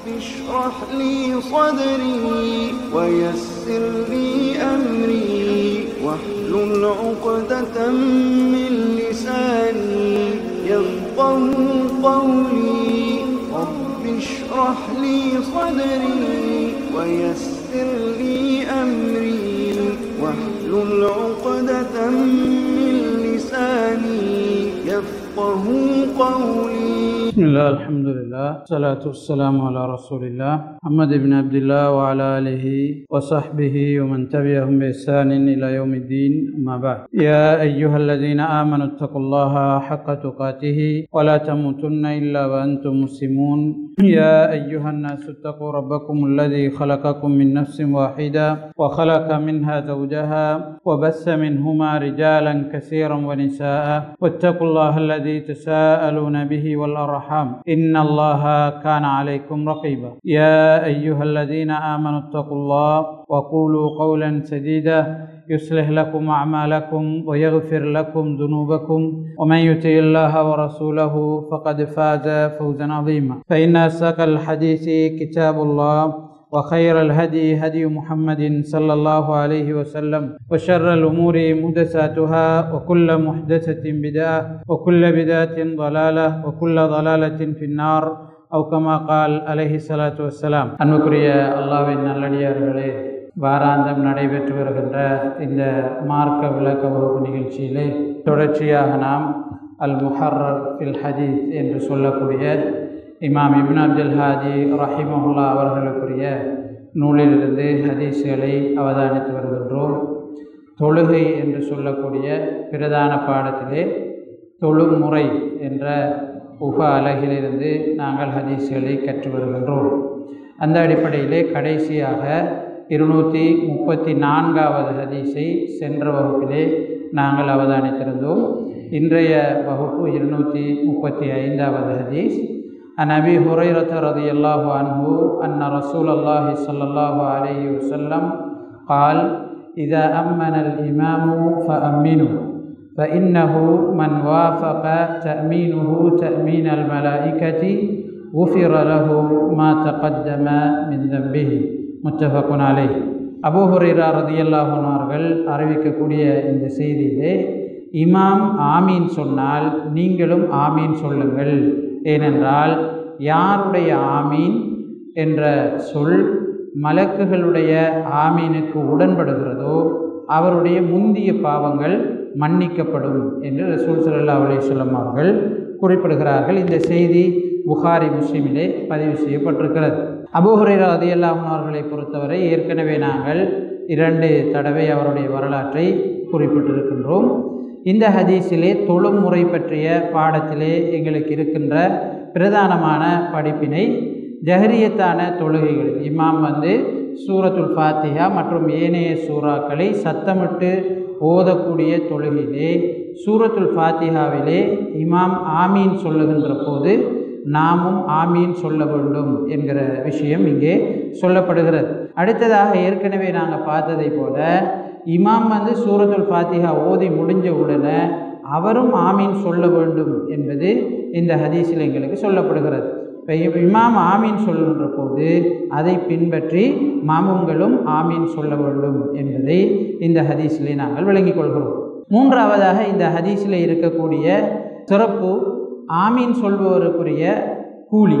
اشرح لي صدري ويسر لي أمري واحلل عقدة من لساني يفقه قولي رب اشرح لي صدري ويسر لي أمري واحلل عقدة من لساني يفقه قولي بسم الله الحمد لله الصلاة والسلام على رسول الله محمد بن عبد الله وعلى آله وصحبه ومن تبعهم بإحسان إلى يوم الدين أما بعد يا أيها الذين آمنوا اتقوا الله حق تقاته ولا تموتن إلا وأنتم مسلمون يا أيها الناس اتقوا ربكم الذي خلقكم من نفس واحدة وخلق منها زوجها وبث منهما رجالا كثيرا ونساء واتقوا الله الذي تساءلون به والأرحام إن الله كان عليكم رقيبا يا أيها الذين آمنوا اتقوا الله وقولوا قولا سديدا يصلح لكم أعمالكم ويغفر لكم ذنوبكم ومن يطع الله ورسوله فقد فاز فوزا عظيما فإن أصدق الحديث كتاب الله وخير الهدي هدي محمد صلى الله عليه وسلم وشر الأمور محدثاتها وكل محدثة بدعة وكل بدعة ضلالة وكل ضلالة في النار أو كما قال عليه الصلاة والسلام அன்புக்குரிய அல்லாவின் நல்லடியார்களே வாராந்தம் நடைபெற்று வருகின்ற இந்த மார்க்க விளக்க வகுப்பு நிகழ்ச்சியிலே தொடர்ச்சியாக நாம் அல் முஹர்ரர் ஃபில் ஹதீஸ் என்று சொல்லக்கூடிய இமாம் இப்ன் அப்துல் ஹாஜி ரஹிமஹுல்லா அவர்களுக்குரிய நூலிலிருந்து ஹதீஸ்களை அவதானித்து வருகின்றோம் தொழுகை என்று சொல்லக்கூடிய பிரதான பாடத்திலே தொழுமுறை என்ற உப அலகிலிருந்து நாங்கள் ஹதீஸ்களை கற்று வருகின்றோம் அந்த அடிப்படையிலே கடைசியாக இருநூற்றி முப்பத்தி நான்காவது ஹதீஸை சென்ற வகுப்பிலே நாங்கள் அவதானித்திருந்தோம் இன்றைய வகுப்பு இருநூற்றி முப்பத்தி ஐந்தாவது ஹதீஸ் عن أبي هريرة رضي الله عنه أن رسول الله صلى الله عليه وسلم قال إذا أمن الإمام فأمنوا فإنه من وافق تأمينه تأمين الملائكة غفر له ما تقدم من ذنبه متفق عليه அபு ஹுரைரா ரதியல்லாஹன் அவர்கள் அறிவிக்கக்கூடிய இந்த செய்தியிலே இமாம் ஆமீன் சொன்னால் நீங்களும் ஆமீன் சொல்லுங்கள் ஏனென்றால் யாருடைய ஆமீன் என்ற சொல் மலக்குகளுடைய ஆமீனுக்கு உடன்படுகிறதோ அவருடைய முந்திய பாவங்கள் மன்னிக்கப்படும் என்று ரசூல் சல்லா அலிஸ்லம் அவர்கள் குறிப்பிடுகிறார்கள் இந்த செய்தி புகாரி முஸ்லீமிலே பதிவு செய்யப்பட்டிருக்கிறது அபுஹுரைரா அதியல்லாஹன் அவர்களை பொறுத்தவரை ஏற்கனவே நாங்கள் இரண்டு தடவை அவருடைய வரலாற்றை குறிப்பிட்டிருக்கின்றோம் இந்த ஹதீஸிலே தொழும் முறை பற்றிய பாடத்திலே எங்களுக்கு இருக்கின்ற பிரதானமான படிப்பினை ஜஹரியத்தான தொழுகைகள் இமாம் வந்து சூரத்துல் ஃபாத்திஹா மற்றும் ஏனைய சூறாக்களை சத்தமிட்டு ஓதக்கூடிய தொழுகையிலே சூரத்துல் ஃபாத்திஹாவிலே இமாம் ஆமீன் சொல்லுகின்ற போது நாமும் ஆமீன் சொல்ல வேண்டும் என்கிற விஷயம் இங்கே சொல்லப்படுகிறது அடுத்ததாக ஏற்கனவே நாங்கள் பார்த்ததை போல இமாம் வந்து சூரத்துல் ஃபாத்திஹா ஓதி முடிஞ்ச உடனே அவரும் ஆமீன் சொல்ல வேண்டும் என்பது இந்த ஹதீஸில் எங்களுக்கு சொல்லப்படுகிறது இப்போ இமாம் ஆமீன் சொல்லுகின்ற போது அதை பின்பற்றி மாமுங்களும் ஆமீன் சொல்ல வேண்டும் என்பதை இந்த ஹதீஸிலே நாங்கள் விளங்கிக் கொள்கிறோம் மூன்றாவதாக இந்த ஹதீஸில் இருக்கக்கூடிய சிறப்பு ஆமீன் சொல்பவருக்குரிய கூலி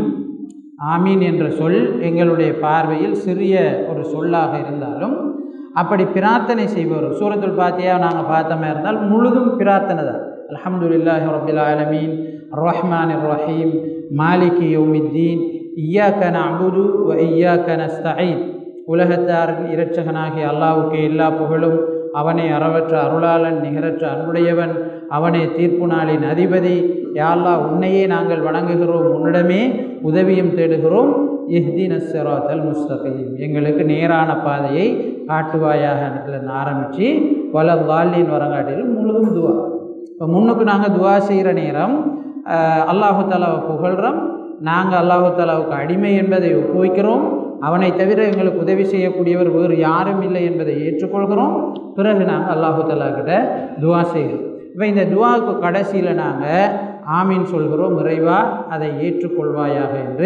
ஆமீன் என்ற சொல் எங்களுடைய பார்வையில் சிறிய ஒரு சொல்லாக இருந்தாலும் அப்படி பிரார்த்தனை செய்பவர் சூரத்துல் பாத்தியா நாங்கள் பார்த்தோமே இருந்தால் முழுதும் பிரார்த்தனை தான் அலமதுல்லாஹி ரபில் ஆலமீன் ரஹ்மான் ரஹீம் மாலிகி யௌமித்தீன் ஐயாக்க நபுது வ ஐயாக்க நஸ்தஈன் உலகத்தாரின் இரட்சகனாகிய அல்லாவுக்கு எல்லா புகழும் அவனை அறவற்ற அருளாளன் நிகரற்ற அன்புடையவன் அவனே தீர்ப்பு நாளின் அதிபதி யாழ்லா உன்னையே நாங்கள் வணங்குகிறோம் உன்னிடமே உதவியும் தேடுகிறோம் இஹ்தின சிராத்தல் முஸ்தகீம் எங்களுக்கு நேரான பாதையை காட்டுவாயாக இருந்து ஆரம்பித்து பல வாலின் வரங்காட்டிலும் முழுதும் துவா இப்போ முன்னுக்கு நாங்கள் துவா செய்கிற நேரம் அல்லாஹு தாலாவை புகழ்கிறோம் நாங்கள் அல்லாஹு தாலாவுக்கு அடிமை என்பதை ஒப்புவிக்கிறோம் அவனை தவிர எங்களுக்கு உதவி செய்யக்கூடியவர் வேறு யாரும் இல்லை என்பதை ஏற்றுக்கொள்கிறோம் பிறகு நாங்கள் அல்லாஹு தாலா கிட்ட துவா செய்கிறோம் இப்போ இந்த துவாவுக்கு கடைசியில் நாங்கள் ஆமீன் சொல்கிறோம் இறைவா அதை ஏற்றுக்கொள்வாயாக என்று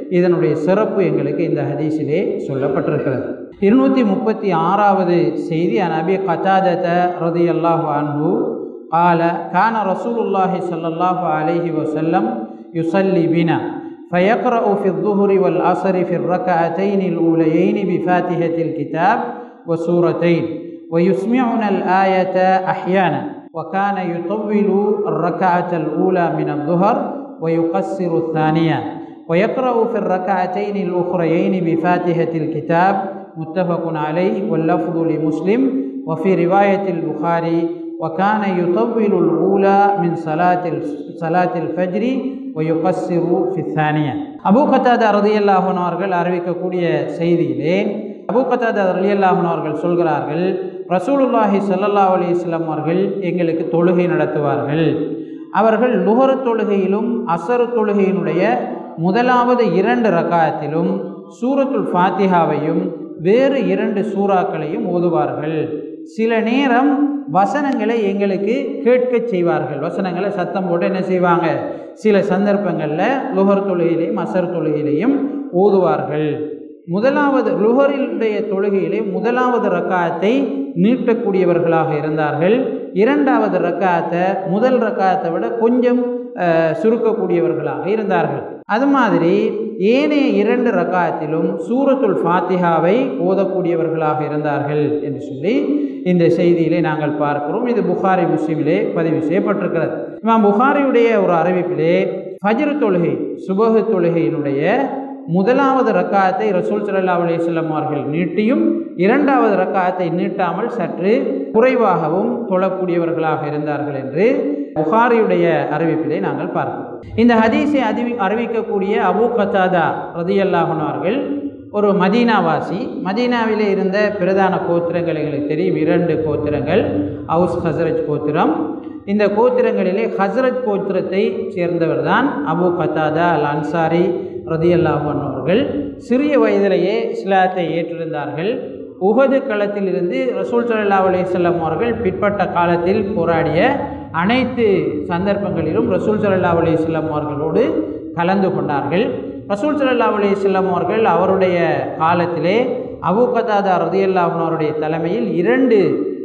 இதனுடைய சிறப்பு எங்களுக்கு இந்த ஹதீஸிலே சொல்லப்பட்டிருக்கிறது இருநூற்றி முப்பத்தி ஆறாவது செய்தி அனபி கத்தாதத ரதி அல்லாஹு அன்பு قال كان رسول الله صلى الله عليه وسلم يصلي بنا فيقرأ في الظهر والعصر في الركعتين الأوليين بفاتحة الكتاب وسورتين ويسمعنا الآية أحيانا وكان يطول الركعة الأولى من الظهر ويقصر الثانية ويقرأ في الركعتين الأخريين بفاتحة الكتاب متفق عليه واللفظ لمسلم وفي رواية البخاري وكان يطول الأولى من صلاة صلاة الفجر ويقصر في الثانية அபூ கத்தாதா ரதியல்லாஹன் அவர்கள் அறிவிக்கக்கூடிய செய்தியிலே அபூ கத்தாதா ரலியல்லாஹன் அவர்கள் சொல்கிறார்கள் ரசூலுல்லாஹி ஸல்லல்லாஹு அலைஹி வஸல்லம் அவர்கள் எங்களுக்கு தொழுகை நடத்துவார்கள் அவர்கள் லுஹர் தொழுகையிலும் அசரு தொழுகையினுடைய முதலாவது இரண்டு ரகாயத்திலும் சூரத்துல் ஃபாத்திஹாவையும் வேறு இரண்டு சூறாக்களையும் ஓதுவார்கள் சில நேரம் வசனங்களை எங்களுக்கு கேட்கச் செய்வார்கள் வசனங்களை சத்தம் போட்டு என்ன செய்வாங்க சில சந்தர்ப்பங்களில் லுகர் தொழுகையிலையும் அசர் தொழுகையிலையும் ஓதுவார்கள் முதலாவது லுகரிலுடைய தொழுகையிலே முதலாவது ரக்காயத்தை நீட்டக்கூடியவர்களாக இருந்தார்கள் இரண்டாவது ரக்காயத்தை முதல் ரக்காயத்தை விட கொஞ்சம் சுருக்கக்கூடியவர்களாக இருந்தார்கள் அது மாதிரி ஏனைய இரண்டு ரக்காயத்திலும் சூரத்துல் ஃபாத்திஹாவை ஓதக்கூடியவர்களாக இருந்தார்கள் என்று சொல்லி இந்த செய்தியிலே நாங்கள் பார்க்கிறோம் இது புகாரி முஸ்லீமிலே பதிவு செய்யப்பட்டிருக்கிறது இமாம் புகாரியுடைய ஒரு அறிவிப்பிலே ஃபஜ்ரு தொழுகை சுபகு தொழுகையினுடைய முதலாவது ரக்காயத்தை ரசூல் சல்லா அலிஸ்லாம் அவர்கள் நீட்டியும் இரண்டாவது ரக்காயத்தை நீட்டாமல் சற்று குறைவாகவும் தொழக்கூடியவர்களாக இருந்தார்கள் என்று புகாரியுடைய அறிவிப்பிலே நாங்கள் பார்க்கிறோம் இந்த ஹதீஸை அறிவி அறிவிக்கக்கூடிய அபு கத்தாதா ரதியல்லாஹன் அவர்கள் ஒரு மதீனாவாசி மதீனாவிலே இருந்த பிரதான கோத்திரங்கள் எங்களுக்கு தெரியும் இரண்டு கோத்திரங்கள் ஹவுஸ் ஹசரத் கோத்திரம் இந்த கோத்திரங்களிலே ஹசரத் கோத்திரத்தை சேர்ந்தவர் தான் அபு கத்தாதா அல் அன்சாரி ரதியல்லாஹன் அவர்கள் சிறிய வயதிலேயே இஸ்லாத்தை ஏற்றிருந்தார்கள் உகது களத்தில் இருந்து ரசூல் சல்லா அலிசல்லாம் அவர்கள் பிற்பட்ட காலத்தில் போராடிய அனைத்து சந்தர்ப்பங்களிலும் ரசூல் சல்லா அலிஸ்லாம் அவர்களோடு கலந்து கொண்டார்கள் ரசூல் சல்லா அலிஸ்லாம் அவர்கள் அவருடைய காலத்திலே அபு கதாதா ரதியல்லாஹனுடைய தலைமையில் இரண்டு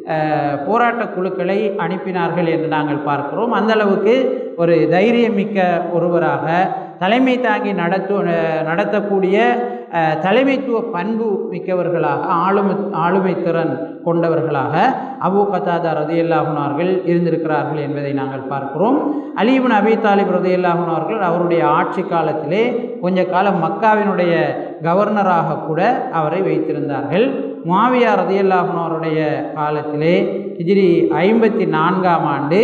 போராட்ட குழுக்களை அனுப்பினார்கள் என்று நாங்கள் பார்க்கிறோம் அந்த அளவுக்கு ஒரு தைரியமிக்க ஒருவராக தலைமை தாங்கி நடத்து நடத்தக்கூடிய தலைமைத்துவ பண்பு மிக்கவர்களாக ஆளுமை ஆளுமை திறன் கொண்டவர்களாக அபு கத்தாதா ரதியல்லாஹுனார்கள் இருந்திருக்கிறார்கள் என்பதை நாங்கள் பார்க்கிறோம் அலீபன் அபி தாலிப் ரதியல்லாஹுனார்கள் அவருடைய ஆட்சி காலத்திலே கொஞ்ச காலம் மக்காவினுடைய கவர்னராக கூட அவரை வைத்திருந்தார்கள் மாவியா ரதியல்லாஹுனாருடைய காலத்திலே ஹிஜ்ரி ஐம்பத்தி நான்காம் ஆண்டு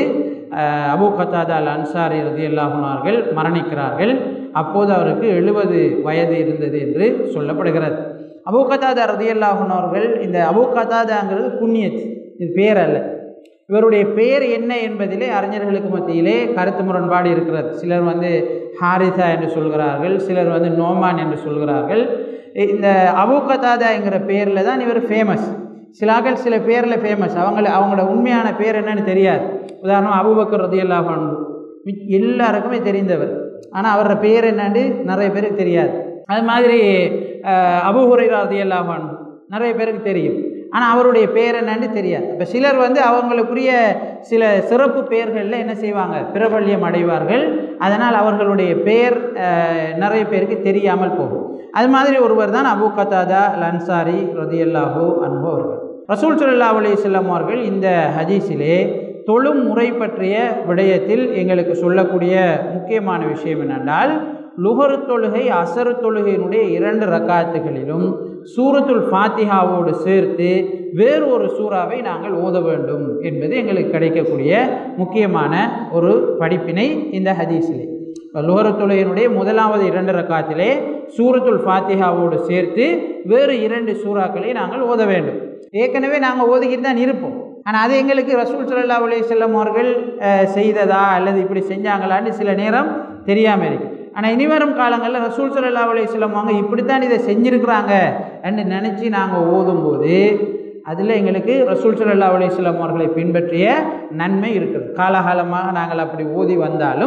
அபு கத்தாதா அல் அன்சாரி ரதி அல்லாஹுனார்கள் மரணிக்கிறார்கள் அப்போது அவருக்கு எழுபது வயது இருந்தது என்று சொல்லப்படுகிறது அபு கத்தாதா ரதி அல்லாஹுனவர்கள் இந்த அபு கத்தாதாங்கிறது புண்ணியத் இது பேர் அல்ல இவருடைய பெயர் என்ன என்பதிலே அறிஞர்களுக்கு மத்தியிலே கருத்து முரண்பாடு இருக்கிறது சிலர் வந்து ஹாரிதா என்று சொல்கிறார்கள் சிலர் வந்து நோமான் என்று சொல்கிறார்கள் இந்த அபு கத்தாதாங்கிற பேரில் தான் இவர் ஃபேமஸ் சிலாக்கள் சில பேரில் ஃபேமஸ் அவங்கள அவங்களோட உண்மையான பேர் என்னன்னு தெரியாது உதாரணம் அபுபக்கர் ரதி அல்லாஹான் எல்லாருக்குமே தெரிந்தவர் ஆனால் அவரோட பேர் என்னன்னு நிறைய பேருக்கு தெரியாது அது மாதிரி அபுஹுரை ரதி அல்லாஹான் நிறைய பேருக்கு தெரியும் ஆனால் அவருடைய பேர் என்னன்னு தெரியாது இப்போ சிலர் வந்து அவங்களுக்குரிய சில சிறப்பு பெயர்களில் என்ன செய்வாங்க பிரபல்யம் அடைவார்கள் அதனால் அவர்களுடைய பெயர் நிறைய பேருக்கு தெரியாமல் போகும் அது மாதிரி ஒருவர் தான் அபு கத்தாதா லன்சாரி ரதியல்லாஹூ அன்பு அவர்கள் ரசூல் சல்லா அலிஸ்லாம் அவர்கள் இந்த ஹதீஸிலே தொழும் முறை பற்றிய விடயத்தில் எங்களுக்கு சொல்லக்கூடிய முக்கியமான விஷயம் என்னென்றால் லுகரு தொழுகை அசரு தொழுகையினுடைய இரண்டு ரக்காத்துகளிலும் சூரத்துல் ஃபாத்திஹாவோடு சேர்த்து வேறு ஒரு சூறாவை நாங்கள் ஓத வேண்டும் என்பது எங்களுக்கு கிடைக்கக்கூடிய முக்கியமான ஒரு படிப்பினை இந்த ஹதீஸிலே லுகரு தொழுகையினுடைய முதலாவது இரண்டு ரக்காத்திலே சூரத்துல் ஃபாத்திஹாவோடு சேர்த்து வேறு இரண்டு சூறாக்களை நாங்கள் ஓத வேண்டும் ஏற்கனவே நாங்கள் ஓதிக்கிட்டு தான் இருப்போம் ஆனால் அது எங்களுக்கு ரசூல் சல்லா அலி செல்லம் அவர்கள் செய்ததா அல்லது இப்படி செஞ்சாங்களான்னு சில நேரம் தெரியாமல் இருக்கு ஆனால் இனிவரும் காலங்களில் ரசூல் சல்லா அலி செல்லம் அவங்க இப்படித்தான் இதை செஞ்சுருக்கிறாங்க என்று நினச்சி நாங்கள் ஓதும்போது அதில் எங்களுக்கு ரசூல் சல்லா அலிஸ்லாம் அவர்களை பின்பற்றிய நன்மை இருக்குது காலகாலமாக நாங்கள் அப்படி ஓதி வந்தாலும்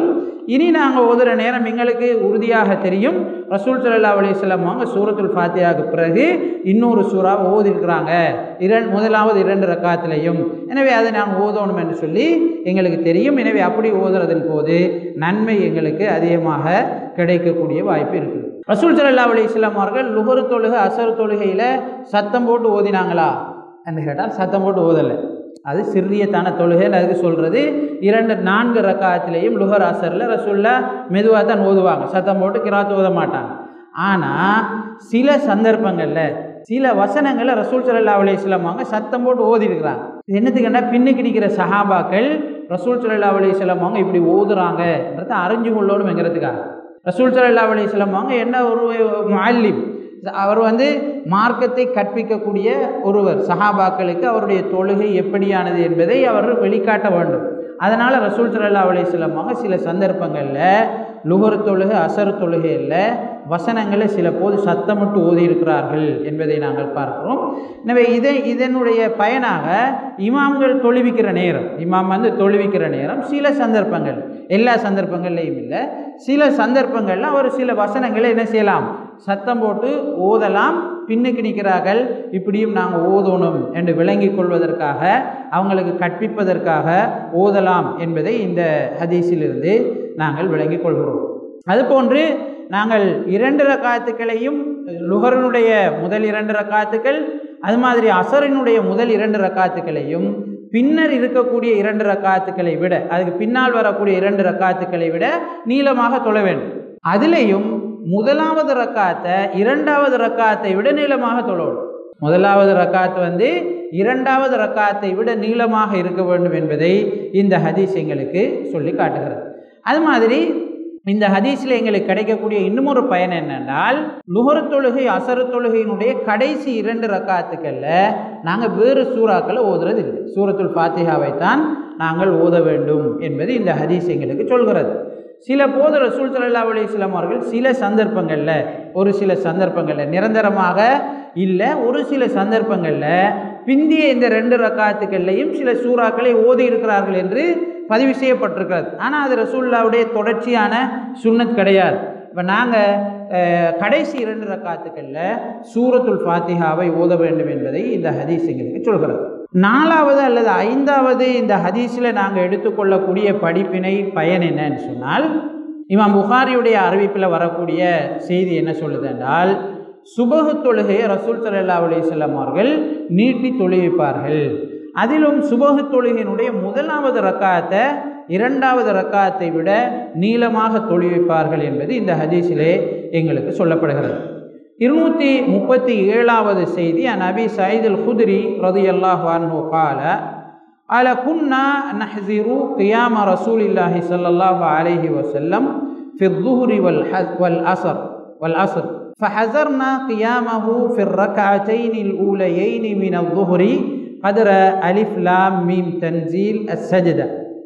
இனி நாங்கள் ஓதுற நேரம் எங்களுக்கு உறுதியாக தெரியும் ரசூல் சல்லா அலிஸ்லாம் அவங்க சூரத்துல் ஃபாத்தியாவுக்கு பிறகு இன்னொரு சூறாவை ஓதிருக்கிறாங்க இரண் முதலாவது இரண்டு ரக்காத்திலையும் எனவே அதை நாங்கள் ஓதணும் என்று சொல்லி எங்களுக்கு தெரியும் எனவே அப்படி ஓதுறதன் போது நன்மை எங்களுக்கு அதிகமாக கிடைக்கக்கூடிய வாய்ப்பு இருக்குது ரசூல் சல்லா அலிஸ்லாம் அவர்கள் லுகரு தொழுகை அசர் தொழுகையில் சத்தம் போட்டு ஓதினாங்களா என்று கேட்டால் சத்தம் போட்டு ஓதலை அது சிறியத்தான தொழுகைன்னு அதுக்கு சொல்கிறது இரண்டு நான்கு ரக்காத்திலையும் லுகர் அசரில் ரசூல்லா மெதுவாக தான் ஓதுவாங்க சத்தம் போட்டு கிராத்து ஓத மாட்டாங்க ஆனால் சில சந்தர்ப்பங்களில் சில வசனங்களை ரசூல் சல்லா அலிஸ்லாம் அவங்க சத்தம் போட்டு ஓதிருக்கிறாங்க இது என்னத்துக்குன்னா பின்னுக்கு நிற்கிற சஹாபாக்கள் ரசூல் சல்லா அலிஸ்லாம் அவங்க இப்படி ஓதுறாங்கன்றதை அறிஞ்சு கொள்ளணுங்கிறதுக்காக ரசூல் சல்லா அலிஸ்லாம் அவங்க என்ன ஒரு மாலிம் அவர் வந்து மார்க்கத்தை கற்பிக்கக்கூடிய ஒருவர் சஹாபாக்களுக்கு அவருடைய தொழுகை எப்படியானது என்பதை அவர் வெளிக்காட்ட வேண்டும் அதனால் ரசூல் சல்லா அலிஸ்லாம் அவங்க சில சந்தர்ப்பங்களில் லுகர் தொழுகை அசர் தொழுகையில் வசனங்களை சில போது சத்தமிட்டு ஓதியிருக்கிறார்கள் என்பதை நாங்கள் பார்க்கிறோம் எனவே இதை இதனுடைய பயனாக இமாம்கள் தொழுவிக்கிற நேரம் இமாம் வந்து தொழுவிக்கிற நேரம் சில சந்தர்ப்பங்கள் எல்லா சந்தர்ப்பங்கள்லையும் இல்லை சில சந்தர்ப்பங்களில் அவர் சில வசனங்களை என்ன செய்யலாம் சத்தம் போட்டு ஓதலாம் பின்னுக்கு நிற்கிறார்கள் இப்படியும் நாங்கள் ஓதணும் என்று விளங்கி கொள்வதற்காக அவங்களுக்கு கற்பிப்பதற்காக ஓதலாம் என்பதை இந்த ஹதீஸிலிருந்து நாங்கள் விளங்கிக் கொள்கிறோம் அதுபோன்று நாங்கள் இரண்டு ரக்காத்துக்களையும் லுகரனுடைய முதல் இரண்டு ரக்காத்துக்கள் அது மாதிரி அசரனுடைய முதல் இரண்டு ரக்காத்துக்களையும் பின்னர் இருக்கக்கூடிய இரண்டு ரக்காத்துக்களை விட அதுக்கு பின்னால் வரக்கூடிய இரண்டு ரக்காத்துக்களை விட நீளமாக தொழ வேண்டும் அதிலையும் முதலாவது ரக்காத்தை இரண்டாவது ரக்காத்தை விட நீளமாக தொழணும் முதலாவது ரக்காத்து வந்து இரண்டாவது ரக்காத்தை விட நீளமாக இருக்க வேண்டும் என்பதை இந்த ஹதீஸ் எங்களுக்கு சொல்லி காட்டுகிறது அது மாதிரி இந்த ஹதீஸில் எங்களுக்கு கிடைக்கக்கூடிய இன்னும் ஒரு பயன் என்னென்றால் லுகர் தொழுகை அசரு தொழுகையினுடைய கடைசி இரண்டு ரக்காத்துக்களில் நாங்கள் வேறு சூறாக்களை ஓதுறது இல்லை சூரத்துல் ஃபாத்திஹாவை தான் நாங்கள் ஓத வேண்டும் என்பது இந்த ஹதீஸ் எங்களுக்கு சொல்கிறது சில போது ரசூல் சல்லா அலிஸ்லாம் அவர்கள் சில சந்தர்ப்பங்களில் ஒரு சில சந்தர்ப்பங்களில் நிரந்தரமாக இல்லை ஒரு சில சந்தர்ப்பங்களில் பிந்திய இந்த ரெண்டு ரக்காத்துக்கள்லையும் சில சூறாக்களை ஓதி இருக்கிறார்கள் என்று பதிவு செய்யப்பட்டிருக்கிறது ஆனால் அது ரசூல்லாவுடைய தொடர்ச்சியான சுண்ணத் கிடையாது இப்போ நாங்கள் கடைசி இரண்டு ரக்காத்துக்களில் சூரத்துல் ஃபாத்திஹாவை ஓத வேண்டும் என்பதை இந்த ஹதீஸ் எங்களுக்கு சொல்கிறது நாலாவது அல்லது ஐந்தாவது இந்த ஹதீஸில் நாங்கள் எடுத்துக்கொள்ளக்கூடிய படிப்பினை பயன் என்னன்னு சொன்னால் இமாம் புகாரியுடைய அறிவிப்பில் வரக்கூடிய செய்தி என்ன சொல்லுது என்றால் சுபகு தொழுகையை ரசூல் சல்லா அலிஸ்லாம் அவர்கள் நீட்டி தொழுவிப்பார்கள் அதிலும் சுபகு தொழுகையினுடைய முதலாவது ரக்காத்தை இரண்டாவது ரக்காத்தை விட நீளமாக தொழுவிப்பார்கள் என்பது இந்த ஹதீஸிலே எங்களுக்கு சொல்லப்படுகிறது இருநூற்றி முப்பத்தி ஏழாவது செய்தி நபி சயீதுல் குதிரி ரதி அல்லாஹ் அன்ஹு கால அல குன்னா நஹ்சிரு கியாம ரசூலில்லாஹி ஸல்லல்லாஹு அலைஹி வஸல்லம் في الظهر والعصر والعصر فحذرنا قيامه في الركعتين الأوليين من الظهر قدر ألف لام ميم تنزيل السجدة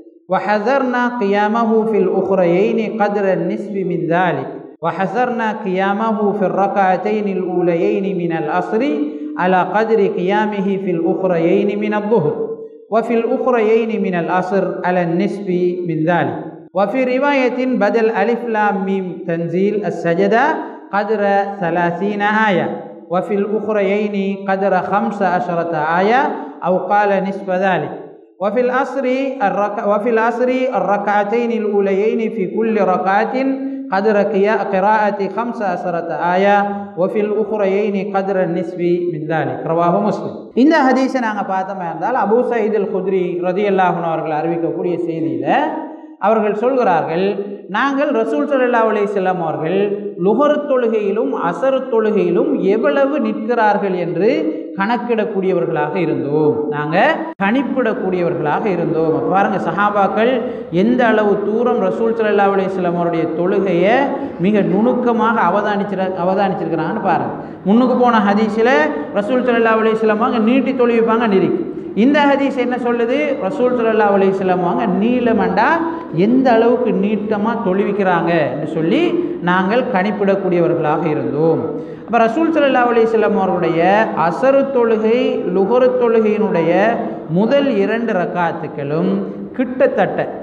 وحذرنا قيامه في الأخريين قدر النصف من ذلك وحذرنا قيامه في الركعتين الأوليين من العصر على قدر قيامه في الأخريين من الظهر وفي الأخريين من العصر على النصف من ذلك وفي رواية بدل ألف لام ميم تنزيل السجدة قدر ثلاثين آية وفي الأخريين قدر خمس عشرة آية أو قال نصف ذلك وفي العصر الرك... وفي العصر الركعتين الأوليين في كل ركعة قدر قراءة خمس عشرة آية وفي الأخريين قدر النصف من ذلك رواه مسلم இந்த ஹதீஸை நாங்கள் பார்த்தோமா இருந்தால் அபூ சயீத் அல் குத்ரி ரதி அல்லாஹன் அவர்கள் அறிவிக்கக்கூடிய செய்தியில் அவர்கள் சொல்கிறார்கள் நாங்கள் ரசூல் சல்லா அலிசல்லாம் அவர்கள் லுகர் தொழுகையிலும் அசரு தொழுகையிலும் எவ்வளவு நிற்கிறார்கள் என்று கணக்கிடக்கூடியவர்களாக இருந்தோம் நாங்கள் கணிப்பிடக்கூடியவர்களாக இருந்தோம் பாருங்க சஹாபாக்கள் எந்த அளவு தூரம் ரசூல் சல்லா அலிஸ்லாம் அவருடைய தொழுகையை மிக நுணுக்கமாக அவதானிச்சிர அவதானிச்சிருக்கிறாங்கன்னு பாருங்க முன்னுக்கு போன ஹதீஸில் ரசூல் சல்லா அலிஸ்லாம் அங்கே நீட்டி தொழுவிப்பாங்க நிற்கு இந்த ஹதீஸ் என்ன சொல்லுது ரசூல் சல்லா அலிஸ்லாம் வாங்க நீளமண்டா எந்த அளவுக்கு நீட்டமாக தொழுவிக்கிறாங்க என்று சொல்லி நாங்கள் கணிப்பிடக்கூடியவர்களாக இருந்தோம் அப்போ ரசூல் சல்லா அலிஸ்லாம் அவர்களுடைய அசரு தொழுகை லுகரு தொழுகையினுடைய முதல் இரண்டு ரக்காத்துக்களும் கிட்டத்தட்ட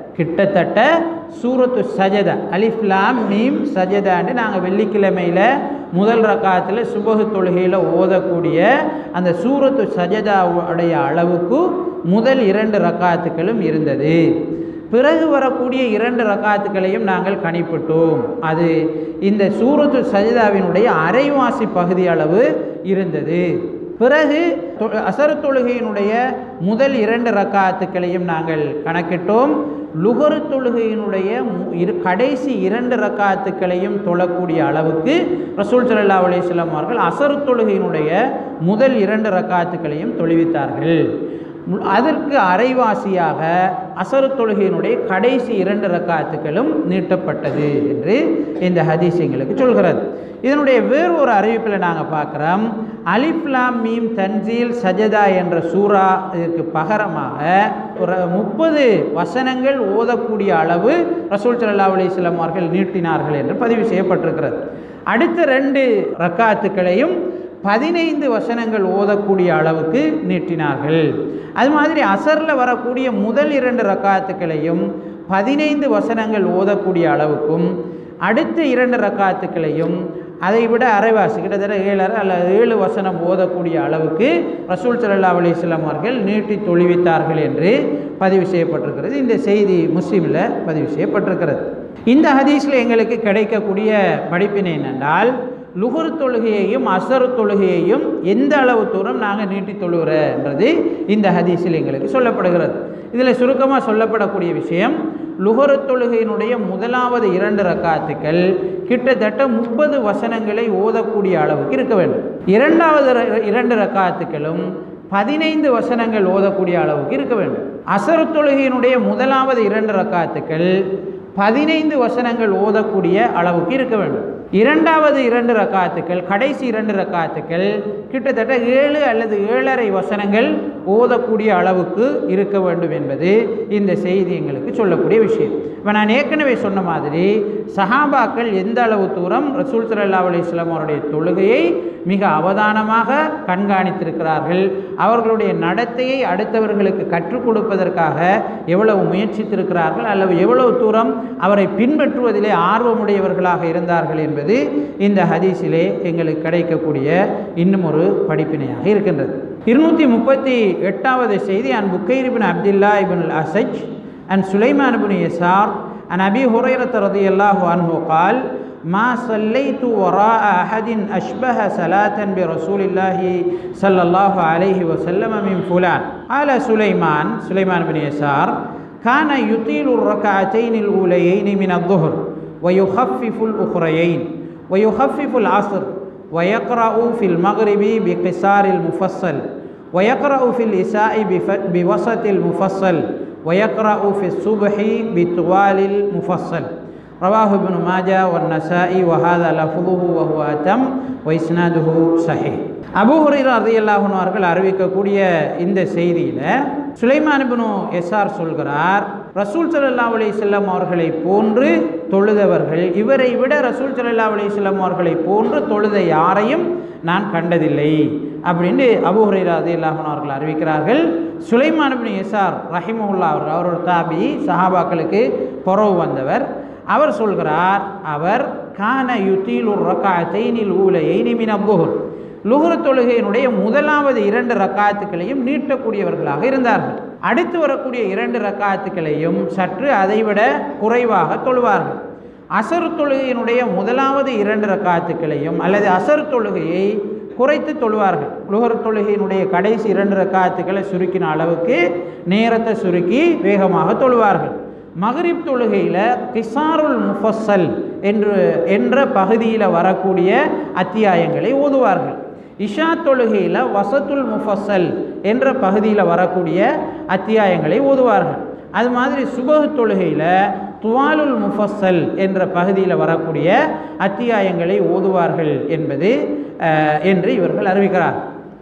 கிட்டத்தட்ட சூரத்து சஜதா அலிஃப்லாம் மீம் சஜதான்னு நாங்கள் வெள்ளிக்கிழமையில் முதல் ரக்காத்தில் சுபகு தொழுகையில் ஓதக்கூடிய அந்த சூரத்து சஜதாவுடைய அளவுக்கு முதல் இரண்டு ரக்காத்துக்களும் இருந்தது பிறகு வரக்கூடிய இரண்டு ரக்காத்துக்களையும் நாங்கள் கணிப்பிட்டோம் அது இந்த சூரத்து சஜிதாவினுடைய அரைவாசி பகுதி அளவு இருந்தது பிறகு தொ- அசர் தொழுகையினுடைய முதல் இரண்டு ரக்காத்துக்களையும் நாங்கள் கணக்கிட்டோம் லுகரு தொழுகையினுடைய மு- இரு கடைசி இரண்டு ரக்காத்துக்களையும் தொழக்கூடிய அளவுக்கு ரசூல் ஸல்லல்லாஹு அலைஹி வஸல்லம் அவர்கள் அசர் தொழுகையினுடைய முதல் இரண்டு ரக்காத்துக்களையும் தொழுவித்தார்கள் மு- அதற்கு அரைவாசியாக அசரு தொழுகையினுடைய கடைசி இரண்டு ரக்காத்துக்களும் நீட்டப்பட்டது என்று இந்த ஹதீஸ் எங்களுக்கு சொல்கிறது இதனுடைய வேறு ஒரு அறிவிப்பில் நாங்கள் பார்க்குறோம் அலிஃப்லாம் மீம் தன்சீல் சஜதா என்ற சூரா இதற்கு பகரமாக ஒரு முப்பது வசனங்கள் ஓதக்கூடிய அளவு ரசூல் ஸல்லல்லாஹு அலைஹி வஸல்லம் அவர்கள் நீட்டினார்கள் என்று பதிவு செய்யப்பட்டிருக்கிறது அடுத்த ரெண்டு ரக்காத்துக்களையும் பதினைந்து வசனங்கள் ஓதக்கூடிய அளவுக்கு நீட்டினார்கள் அது மாதிரி அசரில் வரக்கூடிய முதல் இரண்டு ரக்காத்துக்களையும் பதினைந்து வசனங்கள் ஓதக்கூடிய அளவுக்கும் அடுத்த இரண்டு ரக்காத்துக்களையும் அதை விட அரைவாசி கிட்டத்தட்ட ஏழரை அல்லது ஏழு வசனம் ஓதக்கூடிய அளவுக்கு ரசூல் ஸல்லல்லாஹு அலைஹி வஸல்லம் அவர்கள் நீட்டி தொழுவித்தார்கள் என்று பதிவு செய்யப்பட்டிருக்கிறது இந்த செய்தி முஸ்லீமில் பதிவு செய்யப்பட்டிருக்கிறது இந்த ஹதீஸில் எங்களுக்கு கிடைக்கக்கூடிய படிப்பினை என்னென்றால் லுகர் தொழுகையையும் அசர் தொழுகையையும் எந்த அளவு தூரம் நாங்கள் நீட்டி தொழுகிறன்றது இந்த ஹதீஸில் எங்களுக்கு சொல்லப்படுகிறது இதில் சுருக்கமாக சொல்லப்படக்கூடிய விஷயம் லுகர் தொழுகையினுடைய முதலாவது இரண்டு ரக்காத்துக்கள் கிட்டத்தட்ட முப்பது வசனங்களை ஓதக்கூடிய அளவுக்கு இருக்க வேண்டும் இரண்டாவது ர- இரண்டு ரக்காத்துக்களும் பதினைந்து வசனங்கள் ஓதக்கூடிய அளவுக்கு இருக்க வேண்டும் அசர் தொழுகையினுடைய முதலாவது இரண்டு ரக்காத்துக்கள் பதினைந்து வசனங்கள் ஓதக்கூடிய அளவுக்கு இருக்க வேண்டும் இரண்டாவது இரண்டு ரக்காத்துக்கள் கடைசி இரண்டு ரக்காத்துக்கள் கிட்டத்தட்ட ஏழு அல்லது ஏழரை வசனங்கள் ஓதக்கூடிய அளவுக்கு இருக்க வேண்டும் என்பது இந்த செய்தி எங்களுக்கு சொல்லக்கூடிய விஷயம் இப்போ நான் ஏற்கனவே சொன்ன மாதிரி சஹாபாக்கள் எந்த அளவு தூரம் ரசூல் ஸல்லல்லாஹு அலைஹி வஸல்லம் அவருடைய தொழுகையை மிக அவதானமாக கண்காணித்திருக்கிறார்கள் அவர்களுடைய நடத்தையை அடுத்தவர்களுக்கு கற்றுக் கொடுப்பதற்காக எவ்வளவு முயற்சித்திருக்கிறார்கள் அல்லது எவ்வளவு தூரம் அவரை பின்பற்றுவதிலே ஆர்வமுடையவர்களாக இருந்தார்கள் என்பது இந்த ஹதீஸிலே எங்களுக்கு கிடைக்கக்கூடிய இன்னும் ஒரு படிப்பினையாக இருக்கின்றது இருநூற்றி முப்பத்தி எட்டாவது செய்தி அன் புக்கைர் பின் அப்துல்லா இபின் அசஜ் அன் சுலைமான் பின் யசார் அன் அபி ஹுரைரத் ரதியல்லாஹு அன்ஹு قال ما صليت وراء أحد أشبه صلاة برسول الله صلى الله عليه وسلم من فلان قال سليمان سليمان بن يسار كان يطيل الركعتين الأوليين من الظهر ويخفف الأخريين ويخفف العصر ويقرأ في المغرب بقصار المفصل ويقرأ في الإساء بف- بوسط المفصل ويقرأ في الصبح بطوال المفصل رواه ابن ماجه والنسائي وهذا لفظه وهو أتم وإسناده صحيح அபூ ஹுரைரா ரலியல்லாஹு அன்ஹு அவர்கள் அறிவிக்கக்கூடிய இந்த செய்தியில் சுலைமான் இப்னு எஸ்ஆர் சொல்கிறார் ரசூல் ஸல்லல்லாஹு அலைஹி வஸல்லம் அவர்களை போன்று தொழுதவர்கள் இவரை விட ரசூல் ஸல்லல்லாஹு அலைஹி வஸல்லம் அவர்களை போன்று தொழுத யாரையும் நான் கண்டதில்லை அப்படின்னு அபூ ஹுரைரா ரலியல்லாஹு அன்ஹு அவர்கள் அறிவிக்கிறார்கள் சுலைமான் இப்னு எஸ்ஆர் ரஹிமஹுல்லா அவர்கள் அவர் ஒரு தாபி சஹாபாக்களுக்கு பொறவு வந்தவர் அவர் சொல்கிறார் அவர் கான யுத்தீலுர் ரக்காத்தைனில் ஊலையை மின் அப்புகுர் லுஹர் தொழுகையினுடைய முதலாவது இரண்டு ரக்காத்துக்களையும் நீட்டக்கூடியவர்களாக இருந்தார்கள் அடுத்து வரக்கூடிய இரண்டு ரக்காத்துக்களையும் சற்று அதைவிட குறைவாக தொழுவார்கள் அசர் தொழுகையினுடைய முதலாவது இரண்டு ரக்காத்துக்களையும் அல்லது அசர் தொழுகையை குறைத்து தொழுவார்கள் லுஹர் தொழுகையினுடைய கடைசி இரண்டு ரக்காத்துக்களை சுருக்கின அளவுக்கு நேரத்தை சுருக்கி வேகமாக தொழுவார்கள் மகரிப் தொழுகையில் கிசாருல் முஃபஸ்ஸல் என்று என்ற பகுதியில் வரக்கூடிய அத்தியாயங்களை ஓதுவார்கள் இஷா தொழுகையில் வசத்துல் முஃபஸ்ஸல் என்ற பகுதியில் வரக்கூடிய அத்தியாயங்களை ஓதுவார்கள் அது மாதிரி சுபஹ் தொழுகையில் துவாலுல் முஃபஸ்ஸல் என்ற பகுதியில் வரக்கூடிய அத்தியாயங்களை ஓதுவார்கள் என்பது அஹ், என்று இவர்கள் அறிவிக்கிறார்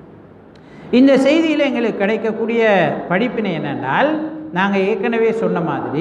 இந்த செய்தியில் எங்களுக்கு கிடைக்கக்கூடிய படிப்பினை என்னென்றால் நாங்கள் ஏற்கனவே சொன்ன மாதிரி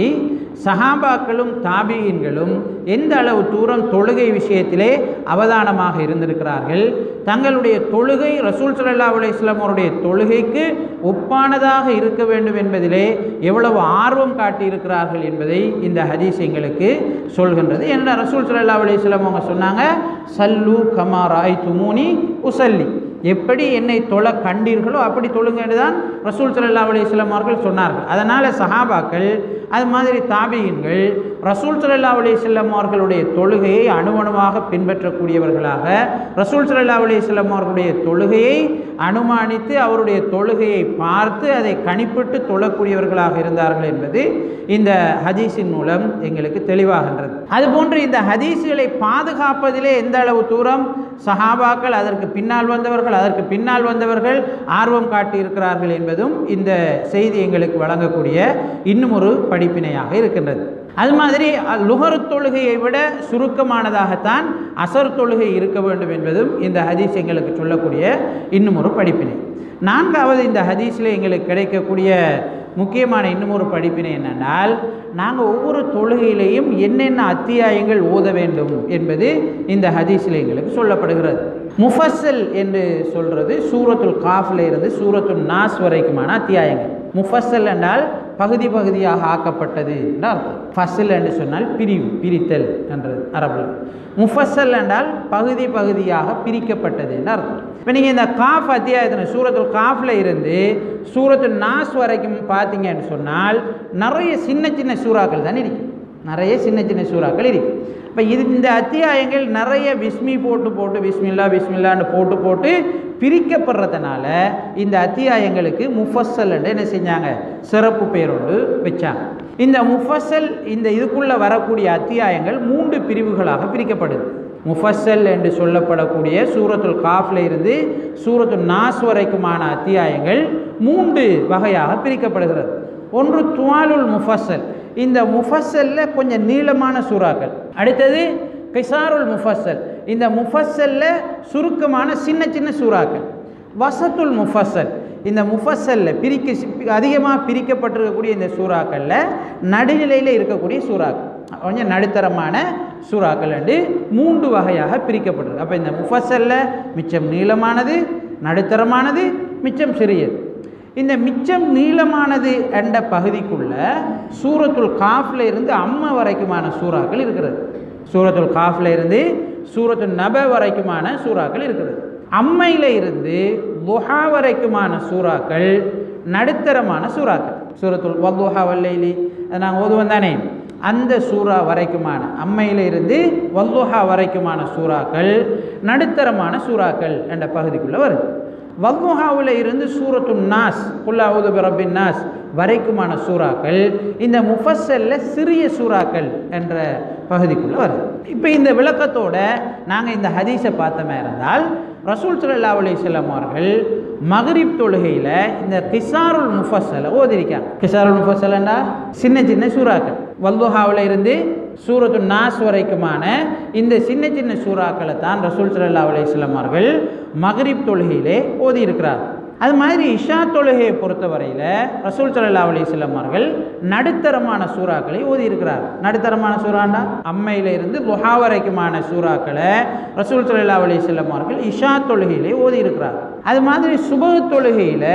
சஹாபாக்களும் தாபியின்களும் எந்த அளவு தூரம் தொழுகை விஷயத்திலே அவதானமாக இருந்திருக்கிறார்கள் தங்களுடைய தொழுகை ரசூல் சல்லா அலுவலாம் அவருடைய தொழுகைக்கு ஒப்பானதாக இருக்க வேண்டும் என்பதிலே எவ்வளவு ஆர்வம் காட்டியிருக்கிறார்கள் என்பதை இந்த ஹதீஸ் எங்களுக்கு சொல்கின்றது என்ன ரசூல் சல்லா அலுவலாம் அவங்க சொன்னாங்க சல்லு கமாராய் துமூனி உசல்லி எப்படி என்னை தொழ கண்டீர்களோ அப்படி தொழுங்க என்றுதான் ரசூல் சல்லா அலிஸ்லாம் அவர்கள் சொன்னார்கள் அதனால் சஹாபாக்கள் அது மாதிரி தாபியின்கள் ரசூல் சல்லா அலிஸ்லாம் அவர்களுடைய தொழுகையை அணுவணுவாக பின்பற்றக்கூடியவர்களாக ரசூல் சல்லா அலிஸ்லாம் அவர்களுடைய தொழுகையை அனுமானித்து அவருடைய தொழுகையை பார்த்து அதை கணிப்பிட்டு தொழக்கூடியவர்களாக இருந்தார்கள் என்பது இந்த ஹதீஸின் மூலம் எங்களுக்கு தெளிவாகின்றது அதுபோன்று இந்த ஹதீஸுகளை பாதுகாப்பதிலே எந்த அளவு தூரம் சஹாபாக்கள் அதற்கு பின்னால் வந்தவர்கள் அதற்கு பின்னால் வந்தவர்கள் ஆர்வம் காட்டியிருக்கிறார்கள் என்பதும் இந்த செய்தி எங்களுக்கு வழங்கக்கூடிய இன்னும் ஒரு படிப்பினையாக இருக்கின்றது அது மாதிரி லுகர் தொழுகையை விட சுருக்கமானதாகத்தான் அசர் தொழுகை இருக்க வேண்டும் என்பதும் இந்த ஹதீஸ் எங்களுக்கு சொல்லக்கூடிய இன்னும் ஒரு படிப்பினை நான்காவது இந்த ஹதீஸில் எங்களுக்கு கிடைக்கக்கூடிய முக்கியமான இன்னும் ஒரு படிப்பினை என்னென்னால் நாங்கள் ஒவ்வொரு தொழுகையிலையும் என்னென்ன அத்தியாயங்கள் ஓத வேண்டும் என்பது இந்த ஹதீஸில் எங்களுக்கு சொல்லப்படுகிறது முஃபஸ்ஸல் என்று சொல்கிறது சூரத்துல் காஃபில் இருந்து சூரத்துல் நாஸ் வரைக்குமான அத்தியாயங்கள் முஃபஸ்ஸல் என்றால் பகுதி பகுதியாக ஆக்கப்பட்டது என்று அர்த்தம் ஃபஸ்ல் என்று சொன்னால் பிரிவு பிரித்தல் என்றது அரபில் முஃபஸ்ஸல் என்றால் பகுதி பகுதியாக பிரிக்கப்பட்டது என்று அர்த்தம் இப்போ நீங்கள் இந்த காஃப் அத்தியாயத்தில் சூரத்துல் காஃபில் இருந்து சூரத்து நாஸ் வரைக்கும் பார்த்தீங்கன்னு சொன்னால் நிறைய சின்ன சின்ன சூறாக்கள் தான் இருக்கு நிறைய சின்ன சின்ன சூறாக்கள் இருக்கு இப்போ இது இந்த அத்தியாயங்கள் நிறைய பிஸ்மி போட்டு போட்டு பிஸ்மில்லா பிஸ்மில்லான்னு போட்டு போட்டு பிரிக்கப்படுறதுனால இந்த அத்தியாயங்களுக்கு முஃபஸ்ஸல் என்று என்ன செஞ்சாங்க சிறப்பு பெயரோடு வச்சாங்க இந்த முஃபஸ்ஸல் இந்த இதுக்குள்ளே வரக்கூடிய அத்தியாயங்கள் மூன்று பிரிவுகளாக பிரிக்கப்படுது முஃபஸ்ஸல் என்று சொல்லப்படக்கூடிய சூரத்துல் காஃபில் இருந்து சூரத்துல் நாஸ் வரைக்குமான அத்தியாயங்கள் மூன்று வகையாக பிரிக்கப்படுகிறது ஒன்று துவாலுல் முஃபஸ்ஸல் இந்த முஃபஸ்ஸலில் கொஞ்சம் நீளமான சூறாக்கள் அடுத்தது கிசாருல் முஃபஸ்ஸல் இந்த முஃபஸ்ஸலில் சுருக்கமான சின்ன சின்ன சூறாக்கள் வசத்துல் முஃபஸ்ஸல் இந்த முஃபஸ்ஸலில் பிரிக்க அதிகமாக பிரிக்கப்பட்டிருக்கக்கூடிய இந்த சூறாக்களில் நடுநிலையில் இருக்கக்கூடிய சூறாக்கள் கொஞ்சம் நடுத்தரமான சூறாக்கள் என்று மூன்று வகையாக பிரிக்கப்படுறது அப்போ இந்த முஃபஸ்ஸலில் மிச்சம் நீளமானது நடுத்தரமானது மிச்சம் சிறியது இந்த மிச்சம் நீளமானது என்ற பகுதிக்குள்ள சூரத்துல் காஃபில் இருந்து அம்மா வரைக்குமான சூறாக்கள் இருக்கிறது சூரத்துல் காஃபில் இருந்து சூரத்துல் நப வரைக்குமான சூறாக்கள் இருக்கிறது அம்மையில் இருந்து துஹா வரைக்குமான சூறாக்கள் நடுத்தரமான சூறாக்கள் சூரத்துல் வல்துஹா வல்லைலி அதை நாங்கள் ஓதுவோம் தானே அந்த சூறா வரைக்குமான அம்மையில் இருந்து வல்லுஹா வரைக்குமான சூறாக்கள் நடுத்தரமான சூறாக்கள் என்ற பகுதிக்குள்ளே வருது வல்முஹாவில் இருந்து சூரத்து நாஸ் குல்லாவுது பிரபின் நாஸ் வரைக்குமான சூறாக்கள் இந்த முஃபஸ்ஸல்ல சிறிய சூறாக்கள் என்ற பகுதிக்குள்ளே வருது இப்போ இந்த விளக்கத்தோட நாங்கள் இந்த ஹதீஸை பார்த்தோமே இருந்தால் ரசூல் சல்லா அலிஸ்லாம் அவர்கள் மகரிப் தொழுகையில் இந்த கிசாருல் முஃபஸ்ஸலை ஓதிருக்காங்க கிசாருல் முஃபஸ்ஸல்னா சின்ன சின்ன சூறாக்கள் வல்லுஹாவில் இருந்து சூரத்து நாஸ் வரைக்குமான இந்த சின்ன சின்ன சூறாக்களை தான் ரசூல் சல்லா அலிஸ்லாம் அவர்கள் மகரிப் தொழுகையிலே ஓதியிருக்கிறார் அது மாதிரி இஷா தொழுகையை பொறுத்தவரையில் ரசூல் சல்லா அலிஸ்லாம் அவர்கள் நடுத்தரமான சூறாக்களை ஓதியிருக்கிறார் நடுத்தரமான சூறாண்டா அம்மையில இருந்து லுஹா வரைக்குமான சூறாக்களை ரசூல் சல்லா அலிஸ்லாம் அவர்கள் இஷா தொழுகையிலே ஓதியிருக்கிறார் அது மாதிரி சுப தொழுகையில்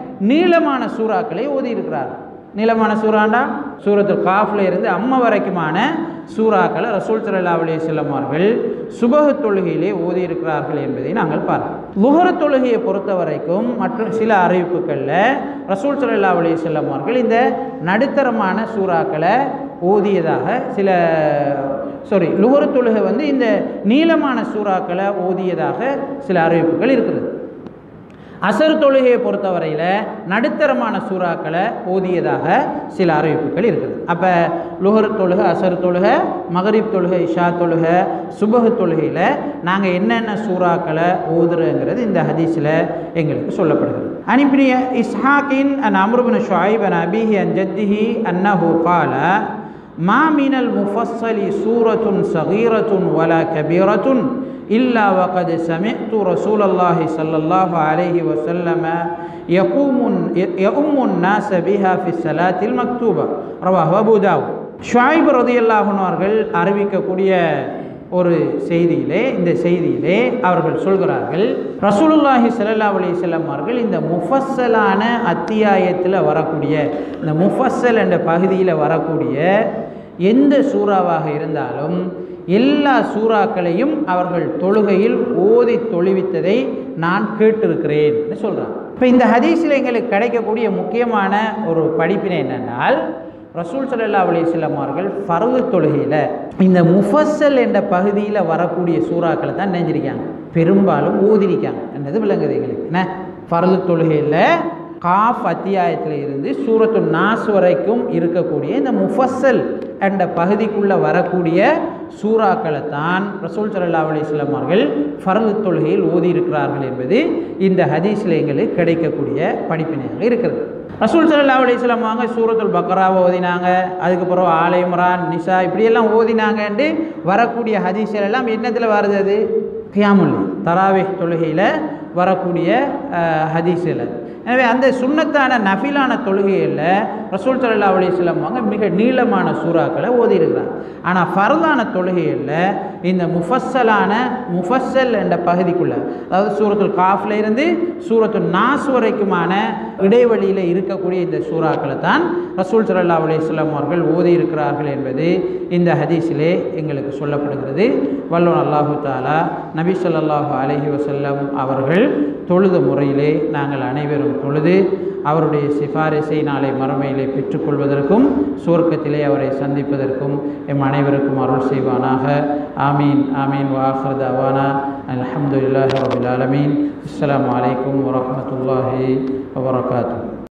நீளமான சூறாக்களை ஓதியிருக்கிறார் நீளமான சூறாண்டா சூரத்துல் காஃபில் இருந்து அம்மா வரைக்குமான சூறாக்களை ரசூல் சல்லா அலிஸ்லாம் அவர்கள் சுபக தொழுகையிலே ஓதியிருக்கிறார்கள் என்பதை நாங்கள் பார்க்கிறோம் லுஹர தொழுகையை பொறுத்த வரைக்கும் மற்றும் சில அறிவிப்புகளில் ரசூல் சல்லா அலிஸ்லாம் அவர்கள் இந்த நடுத்தரமான சூறாக்களை ஓதியதாக சில சாரி லுஹர தொழுகை வந்து இந்த நீளமான சூறாக்களை ஓதியதாக சில அறிவிப்புகள் இருக்கிறது அசர் தொழுகையை பொறுத்தவரையில் நடுத்தரமான சூறாக்களை ஓதியதாக சில அறிவிப்புகள் இருக்குது அப்போ லுஹர் தொழுகை அசர் தொழுகை மகரிப் தொழுகை இஷா தொழுகை சுபகு தொழுகையில் நாங்கள் என்னென்ன சூறாக்களை ஓதுறோங்கிறது இந்த ஹதீஸில் எங்களுக்கு சொல்லப்படுகிறது அனிபினிய இஸ்ஹாக்கின் அன் அம்ருபின் ஷாயிப் அன் அபிஹி அன் ஜத்திஹி அன்னஹு கால ما من المفصل سورة صغيرة ولا كبيرة إلا وقد سمعت رسول الله صلى الله عليه وسلم يقوم يؤم الناس بها في الصلاة المكتوبة رواه أبو داود ஷாயிப் ரதியல்லாஹனவர்கள் அறிவிக்கக்கூடிய ஒரு செய்தியிலே இந்த செய்தியிலே அவர்கள் சொல்கிறார்கள் ரசூலுல்லாஹி ஸல்லல்லாஹு அலைஹி வஸல்லம் அவர்கள் இந்த முஃபஸ்ஸலான அத்தியாயத்தில் வரக்கூடிய இந்த முஃபஸ்ஸல் என்ற பகுதியில் வரக்கூடிய எந்த சூறாவாக இருந்தாலும் எல்லா சூறாக்களையும் அவர்கள் தொழுகையில் ஓதி தொழுவித்ததை நான் கேட்டிருக்கிறேன் சொல்கிறான் இப்போ இந்த ஹதீஸில் எங்களுக்கு கிடைக்கக்கூடிய முக்கியமான ஒரு படிப்பினை என்னென்னால் ரசூல் சல்லா அலிஸ்லாம் அவர்கள் ஃபர்து தொழுகையில் இந்த முஃபஸ்ஸல் என்ற பகுதியில் வரக்கூடிய சூறாக்களை தான் நினைஞ்சிருக்காங்க பெரும்பாலும் ஊதிரிக்காங்க என்னது விளங்குது எங்களுக்கு என்ன ஃபர்து தொழுகையில் காஃப் அத்தியாயத்தில் இருந்து சூரத்து நாஸ் வரைக்கும் இருக்கக்கூடிய இந்த முஃபஸ்ஸல் என்ற பகுதிக்குள்ளே வரக்கூடிய சூறாக்களை தான் ரசூல் சல்லா அலிஸ்லாம் அவர்கள் ஃபர்து தொழுகையில் ஓதி இருக்கிறார்கள் என்பது இந்த ஹதீஸில் எங்களுக்கு கிடைக்கக்கூடிய படிப்பினையாக இருக்கிறது ரசூல் சல்லா அலிஸ்லாம் வாங்க சூரத்துல் பக்ராவை ஓதினாங்க அதுக்கப்புறம் ஆலை இம்ரான் நிஷா இப்படியெல்லாம் ஓதினாங்கன்ட்டு வரக்கூடிய ஹதீஸ்கள் எல்லாம் என்னத்தில் வருது அது கியாமுல் தராவே தொழுகையில் வரக்கூடிய ஹதீஸில் எனவே அந்த சுண்ணத்தான நஃபிலான தொழுகையில் ரசூல் சல்லா அலிஸ்லாம் வாங்க மிக நீளமான சூறாக்களை ஓதி இருக்கிறாங்க ஆனால் ஃபர்தான தொழுகையில் இந்த முஃபஸ்ஸலான முஃபஸ்ஸல் என்ற பகுதிக்குள்ளே அதாவது சூரத்துல் காஃப்ல இருந்து சூரத்துல் நாஸ் வரைக்குமான இடைவெளியில் இருக்கக்கூடிய இந்த சூறாக்களை தான் ரசூல் சல்லா அலிஸ்லாம் அவர்கள் ஓதி இருக்கிறார்கள் என்பது இந்த ஹதீஸிலே எங்களுக்கு சொல்லப்படுகிறது வல்லோன் அல்லாஹு தாலா நபி சொல்லாஹு அலஹி வசல்லம் அவர்கள் தொழுத முறையிலே நாங்கள் அனைவரும் தொழுது அவருடைய சிபாரிசை நாளை மறுமையிலே பெற்றுக்கொள்வதற்கும் சுவர்க்கத்திலே அவரை சந்திப்பதற்கும் எம் அனைவருக்கும் அருள் செய்வானாக ஆமீன் ஆமீன் வாஹர் அவானா அலமதுல்லாஹி ரபுல் ஆலமீன் அஸ்லாம் வலைக்கம் வரமத்துல்லாஹி வபரகாத்து